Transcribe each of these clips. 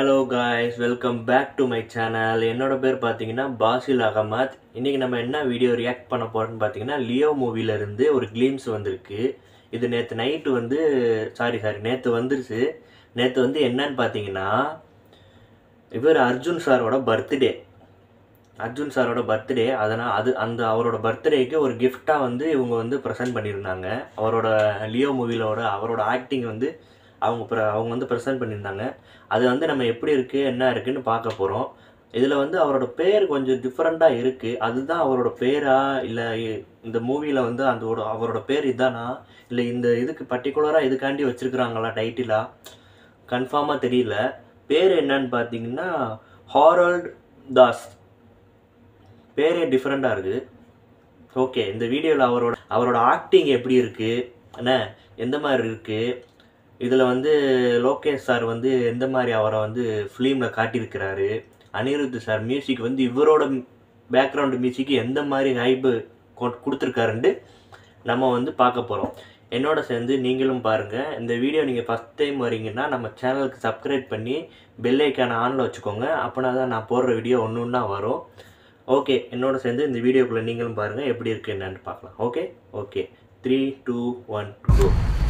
hello guys welcome back to my channel என்னோட பேர் பார்த்தீங்கன்னா பாசில் அகமத் இன்றைக்கி நம்ம என்ன வீடியோ ரியாக்ட் பண்ண போகிறோம்னு பார்த்தீங்கன்னா லியோ மூவிலேருந்து ஒரு கிளீம்ஸ் வந்திருக்கு இது நேற்று நைட்டு வந்து சாரி சாரி நேற்று வந்துருச்சு நேற்று வந்து என்னன்னு பார்த்தீங்கன்னா இவர் அர்ஜுன் சாரோட பர்த்டே அர்ஜுன் சாரோட பர்த்டே அதனால் அது அந்த அவரோட பர்த்டேக்கு ஒரு கிஃப்டாக வந்து இவங்க வந்து ப்ரெசென்ட் பண்ணியிருந்தாங்க அவரோட லியோ மூவிலோட அவரோட ஆக்டிங் வந்து அவங்க ப்ர அவங்க வந்து ப்ரெசென்ட் பண்ணியிருந்தாங்க அது வந்து நம்ம எப்படி இருக்குது என்ன இருக்குன்னு பார்க்க போகிறோம் இதில் வந்து அவரோட பேர் கொஞ்சம் டிஃப்ரெண்ட்டாக இருக்குது அதுதான் அவரோட பேரா இல்லை இந்த மூவியில் வந்து அந்த ஒரு அவரோட பேர் இதானா இல்லை இந்த இதுக்கு பர்டிகுலராக இதுக்காண்டி வச்சுருக்குறாங்களா டைட்டிலா கன்ஃபார்மாக தெரியல பேர் என்னன்னு பார்த்தீங்கன்னா ஹாரல்ட் தாஸ் பேரே டிஃப்ரெண்ட்டாக இருக்குது ஓகே இந்த வீடியோவில் அவரோட அவரோட ஆக்டிங் எப்படி இருக்குது என்ன எந்த மாதிரி இருக்குது இதில் வந்து லோகேஷ் சார் வந்து எந்த மாதிரி அவரை வந்து ஃபிலிமில் காட்டியிருக்கிறாரு அனிருத் சார் மியூசிக் வந்து இவரோட பேக்ரவுண்டு மியூசிக்கு எந்த மாதிரி ஹைப்பு கொடுத்துருக்காருன்ட்டு நம்ம வந்து பார்க்க போகிறோம் என்னோட சேர்ந்து நீங்களும் பாருங்கள் இந்த வீடியோ நீங்கள் ஃபஸ்ட் டைம் வரீங்கன்னா நம்ம சேனலுக்கு சப்ஸ்கிரைப் பண்ணி பெல் ஐக்கான ஆனில் வச்சுக்கோங்க அப்போனா தான் நான் போடுற வீடியோ ஒன்று ஒன்றா வரும் ஓகே என்னோட சேர்ந்து இந்த வீடியோக்குள்ளே நீங்களும் பாருங்கள் எப்படி இருக்குது என்னன்னு பார்க்கலாம் okay okay three two one go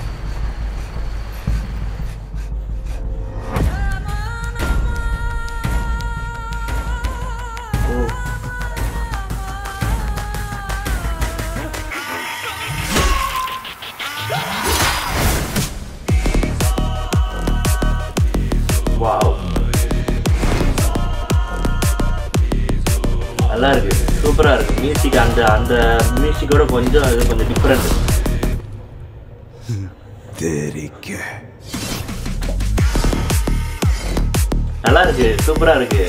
oh wow நல்லா இருக்கு சூப்பரா இருக்கு மியூசிக் அந்த அந்த மியூசிக்கோட கொஞ்சம் அது கொஞ்சம் டிஃப்ரெண்ட் தெரிக்க நல்லா இருக்கு சூப்பரா இருக்கு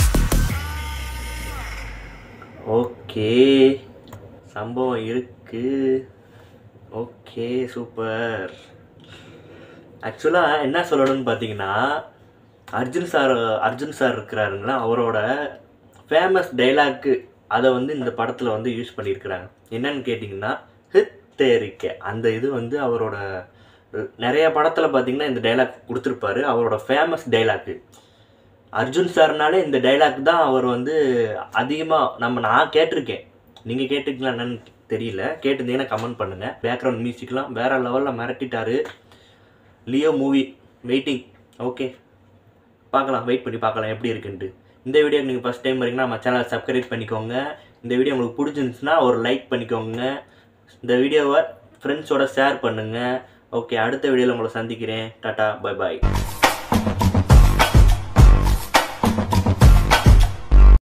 ஓகே சம்பவம் இருக்கு ஓகே சூப்பர் ஆக்சுவலாக என்ன சொல்லணும்னு பார்த்தீங்கன்னா அர்ஜுன் சார் அர்ஜுன் சார் இருக்கிறாருங்களா அவரோட ஃபேமஸ் டைலாக்கு அதை வந்து இந்த படத்தில் வந்து யூஸ் பண்ணியிருக்கிறாங்க என்னன்னு கேட்டிங்கன்னா ஹித்தேரிக்க அந்த இது வந்து அவரோட நிறைய படத்தில் பார்த்தீங்கன்னா இந்த டைலாக் கொடுத்துருப்பாரு அவரோட ஃபேமஸ் டைலாக்கு அர்ஜுன் சார்னாலே இந்த டைலாக் தான் அவர் வந்து அதிகமாக நம்ம நான் கேட்டிருக்கேன் நீங்கள் கேட்டிருக்கீங்களா என்னன்னு தெரியல கேட்டிருந்தீங்கன்னா கமெண்ட் பண்ணுங்கள் பேக்ரவுண்ட் மியூசிக்லாம் வேறு லெவலில் மிரட்டிட்டாரு லியோ மூவி வெயிட்டிங் ஓகே பார்க்கலாம் வெயிட் பண்ணி பார்க்கலாம் எப்படி இருக்குன்ட்டு இந்த வீடியோ நீங்கள் ஃபஸ்ட் டைம் வரீங்கன்னா நம்ம சேனலை சப்ஸ்கிரைப் பண்ணிக்கோங்க இந்த வீடியோ உங்களுக்கு பிடிச்சிருந்துச்சுன்னா ஒரு லைக் பண்ணிக்கோங்க இந்த வீடியோவை ஃப்ரெண்ட்ஸோட ஷேர் பண்ணுங்கள் ஓகே அடுத்த வீடியோவில் உங்களை சந்திக்கிறேன் டாட்டா பை பாய்